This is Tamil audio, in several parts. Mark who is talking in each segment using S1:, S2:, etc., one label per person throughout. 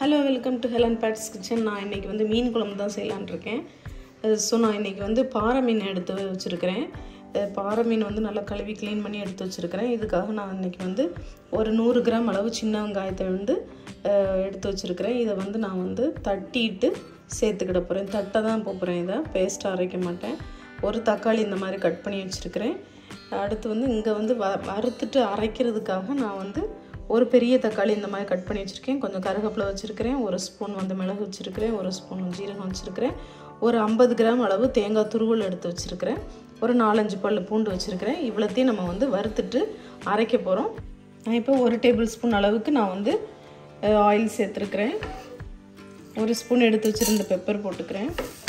S1: hello welcome to Helen Bates kitchen நான் இன்றைக்கி வந்து மீன் குழம்பு தான் செய்யலான்னு இருக்கேன் ஸோ நான் இன்றைக்கி வந்து பாறை மீன் எடுத்து வச்சுருக்கிறேன் அஹ் பாறை மீன் வந்து நல்லா கழுவி க்ளீன் பண்ணி எடுத்து வச்சுருக்கிறேன் இதுக்காக நான் இன்றைக்கி வந்து ஒரு நூறு கிராம் அளவு சின்ன வெங்காயத்தை வந்து அஹ், எடுத்து வச்சுருக்கிறேன் இதை வந்து நான் வந்து தட்டிட்டு சேர்த்துக்கிட போகிறேன் தட்டை தான் போகிறேன் இதை பேஸ்ட்டாக அரைக்க மாட்டேன் ஒரு தக்காளி இந்த மாதிரி கட் பண்ணி வச்சுருக்கிறேன் அடுத்து வந்து இங்கே வந்து வ வறுத்துட்டு அரைக்கிறதுக்காக நான் வந்து ஒரு பெரிய தக்காளி இந்த மாதிரி கட் பண்ணி வச்சுருக்கேன் கொஞ்சம் கருவேப்பிலை வச்சுருக்கிறேன் ஒரு ஸ்பூன் வந்து மிளகு வச்சுருக்கிறேன் ஒரு ஸ்பூன் ஜீரகம் வச்சுருக்கிறேன் ஒரு ஐம்பது கிராம் அளவு தேங்காய் துருவல் எடுத்து வச்சுருக்கிறேன் ஒரு நாலஞ்சு பல் பூண்டு வச்சுருக்கிறேன் இவ்வளோத்தையும் நம்ம வந்து வறுத்துட்டு அரைக்க போகிறோம் நான் இப்போ ஒரு டேபிள் ஸ்பூன் அளவுக்கு நான் வந்து ஆயில் சேர்த்துருக்கிறேன் ஒரு ஸ்பூன் எடுத்து வச்சுருந்த பெப்பர் போட்டுக்கிறேன்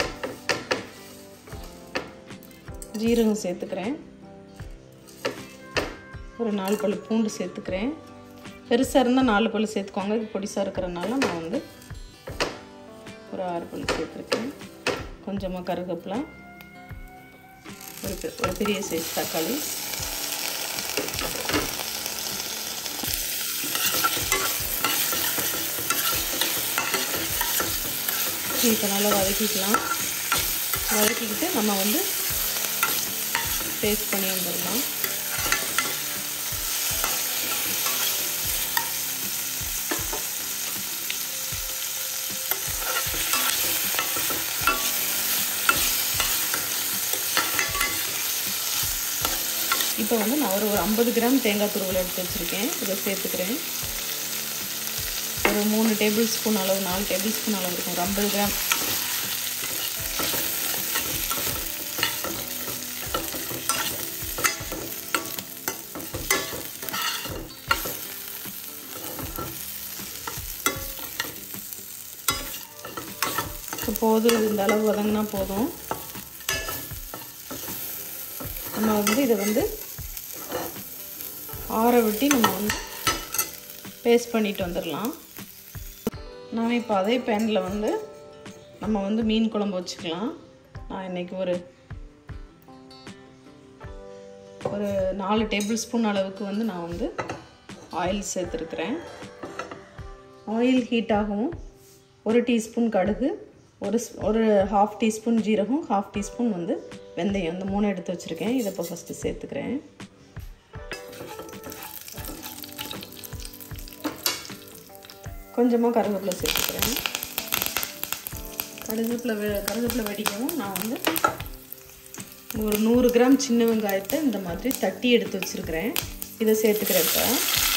S1: ஜீரகம் சேர்த்துக்கிறேன் ஒரு நாலு பல் பூண்டு சேர்த்துக்கிறேன் பெருசாக இருந்தால் நாலு பல் சேர்த்துக்கோங்க இது பொடிசாக இருக்கிறனால நான் வந்து ஒரு ஆறு பல் சேர்த்துருக்கேன் கொஞ்சமாக கருவேப்பிலை ஒரு பெ- ஒரு பெரிய சைஸ் தக்காளி இப்போ நல்லா வதக்கிக்கலாம் வதக்கிக்கிட்டு நம்ம வந்து பேஸ்ட் பண்ணி வந்துடலாம் இப்போ வந்து நான் ஒரு ஐம்பது கிராம் தேங்காய் துருவல் எடுத்து வச்சுருக்கேன் இதை சேர்த்துக்கிறேன் ஒரு மூணு டேபிள் ஸ்பூன் அளவு நாலு டேபிள் ஸ்பூன் அளவு இருக்கும் ஒரு ஐம்பது கிராம் இப்போ போதும் இது இந்த அளவு வதங்கினா போதும் நம்ம வந்து இதை வந்து ஆற விட்டு நம்ம வந்து பேஸ்ட் பண்ணிட்டு வந்துடலாம் நான் இப்போ அதே பேனில் வந்து நம்ம வந்து மீன் குழம்பு வச்சுக்கலாம் நான் இன்றைக்கி ஒரு ஒரு நாலு டேபிள் ஸ்பூன் அளவுக்கு வந்து நான் வந்து ஆயில் சேர்த்துருக்குறேன் ஆயில் ஹீட் ஆகவும் ஒரு டீஸ்பூன் கடுகு ஒரு ஸ்- ஒரு ஹாஃப் டீஸ்பூன் ஜீரகம் ஹாஃப் டீஸ்பூன் வந்து வெந்தயம் இந்த மூணு எடுத்து வச்சுருக்கேன் இதை இப்போ ஃபஸ்ட்டு சேர்த்துக்கிறேன் கொஞ்சமாக கருவேப்பிலை சேர்த்துக்கிறேன் கருவேப்பிலை வெ கருவேப்பிலை வெடிக்கவும் நான் வந்து ஒரு நூறு கிராம் சின்ன வெங்காயத்தை இந்த மாதிரி தட்டி எடுத்து வச்சுருக்கிறேன் இதை சேர்த்துக்கிறேன் இப்போ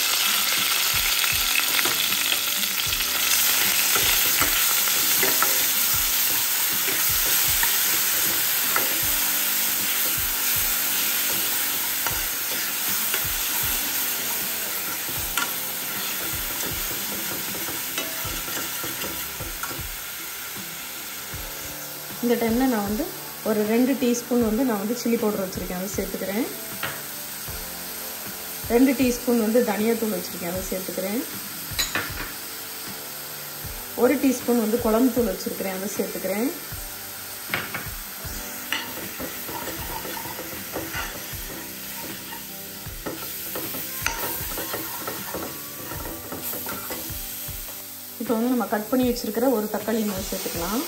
S1: இந்த டைமில் நான் வந்து ஒரு ரெண்டு டீஸ்பூன் வந்து நான் வந்து சில்லி பவுடர் வச்சுருக்கேன் அதை சேர்த்துக்கிறேன் ரெண்டு டீஸ்பூன் வந்து தனியாத்தூள் வச்சுருக்கேன் அதை சேர்த்துக்கிறேன் ஒரு டீஸ்பூன் வந்து குழம்பு தூள் வச்சுருக்கிறேன் அதை சேர்த்துக்கிறேன் இப்போ வந்து நம்ம கட் பண்ணி வச்சுருக்கிற ஒரு தக்காளி நம்ம சேர்த்துக்கலாம்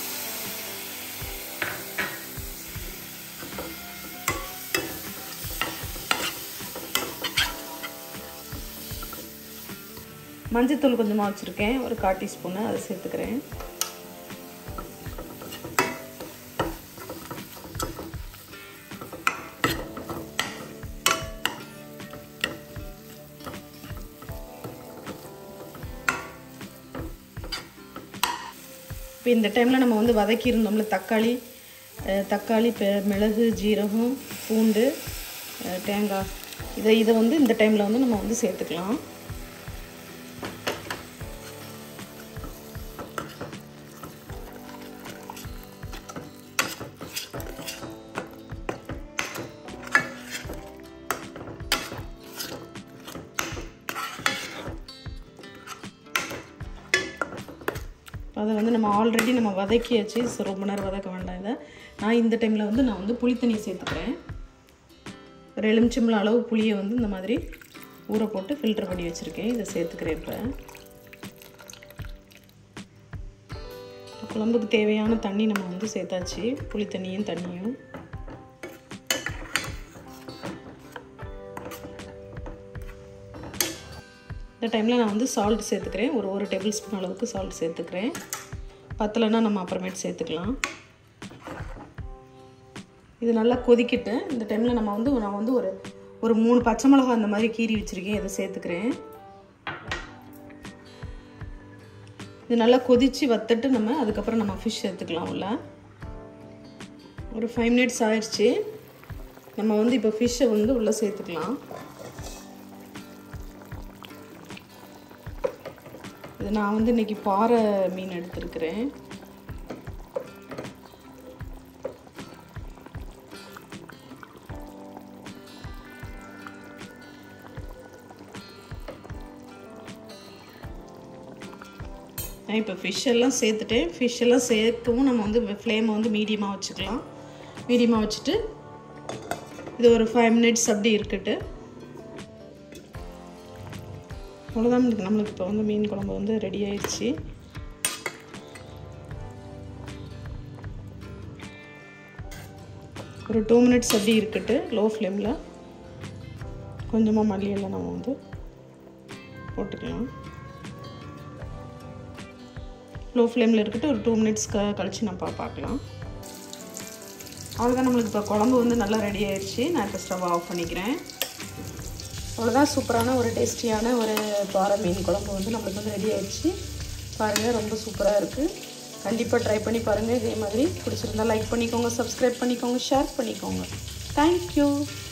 S1: மஞ்சத்தூள் கொஞ்சமாக வச்சுருக்கேன் ஒரு கால் டீஸ்பூனு அதை சேர்த்துக்கிறேன் இப்போ இந்த டைமில் நம்ம வந்து வதக்கி இருந்தோம்ல தக்காளி அஹ், தக்காளி பெ- மிளகு ஜீரகம் பூண்டு அஹ், தேங்காய் இதை இதை வந்து இந்த டைமில் வந்து நம்ம வந்து சேர்த்துக்கலாம் அதை வந்து நம்ம ஆல்ரெடி நம்ம வதக்கியாச்சு ஸோ ரொம்ப நேரம் வதக்க வேண்டாம் இதை நான் இந்த டைமில் வந்து நான் வந்து புளி தண்ணி சேர்த்துக்கிறேன் ஒரு எலுமிச்சம்பழம் அளவு புளியை வந்து இந்த மாதிரி ஊற போட்டு ஃபில்டர் பண்ணி வச்சுருக்கேன் இதை சேர்த்துக்கிறேன் இப்போ குழம்புக்கு தேவையான தண்ணி நம்ம வந்து சேர்த்தாச்சு புளி தண்ணியும் தண்ணியும் இந்த டைமில் நான் வந்து சால்ட் சேர்த்துக்கிறேன் ஒரு ஒரு டேபிள் ஸ்பூன் அளவுக்கு சால்ட் சேர்த்துக்கிறேன் பத்தலைன்னா நம்ம அப்புறமேட்டு சேர்த்துக்கலாம் இது நல்லா கொதிக்கிட்டு இந்த டைமில் நம்ம வந்து நான் வந்து ஒரு ஒரு மூணு பச்சை மிளகா அந்த மாதிரி கீறி வச்சுருக்கேன் இதை சேர்த்துக்கிறேன் இது நல்லா கொதித்து வத்துட்டு நம்ம அதுக்கப்புறம் நம்ம ஃபிஷ் சேர்த்துக்கலாம் உள்ள ஒரு ஃபைவ் மினிட்ஸ் ஆயிடுச்சு நம்ம வந்து இப்போ ஃபிஷ்ஷை வந்து உள்ளே சேர்த்துக்கலாம் இது நான் வந்து இன்றைக்கி பாறை மீன் எடுத்துருக்கிறேன் நான் இப்போ ஃபிஷ் எல்லாம் சேர்த்துட்டேன் ஃபிஷ் எல்லாம் சேர்க்கவும் நம்ம வந்து ஃப்ளேமை வந்து மீடியமாக வச்சுக்கலாம் மீடியமாக வச்சுட்டு இது ஒரு ஃபைவ் மினிட்ஸ் அப்படி இருக்கட்டு அவ்வளோதான் நம்மளுக்கு இப்போ வந்து மீன் குழம்பு வந்து ரெடி ஆயிடுச்சு ஒரு டூ மினிட்ஸ் அப்படி இருக்கட்டு லோ ஃப்ளேமில் கொஞ்சமாக மல்லியெல்லாம் நம்ம வந்து போட்டுக்கலாம் லோ ஃப்ளேமில் இருக்கட்டும் ஒரு டூ மினிட்ஸ் க கழித்து நம்ம பார்க்கலாம் அவ்வளோதான் நம்மளுக்கு இப்போ குழம்பு வந்து நல்லா ரெடி ஆயிடுச்சு நான் இப்போ ஸ்டவ் ஆஃப் பண்ணிக்கிறேன் அவ்வளோதான் சூப்பரான ஒரு டேஸ்டியான ஒரு பாறை மீன் குழம்பு வந்து நம்மளுக்கு வந்து ரெடி ஆயிடுச்சு பாருங்கள் ரொம்ப சூப்பராக இருக்குது கண்டிப்பாக ட்ரை பண்ணி பாருங்கள் இதே மாதிரி பிடிச்சிருந்தா லைக் பண்ணிக்கோங்க சப்ஸ்கிரைப் பண்ணிக்கோங்க ஷேர் பண்ணிக்கோங்க தேங்க்யூ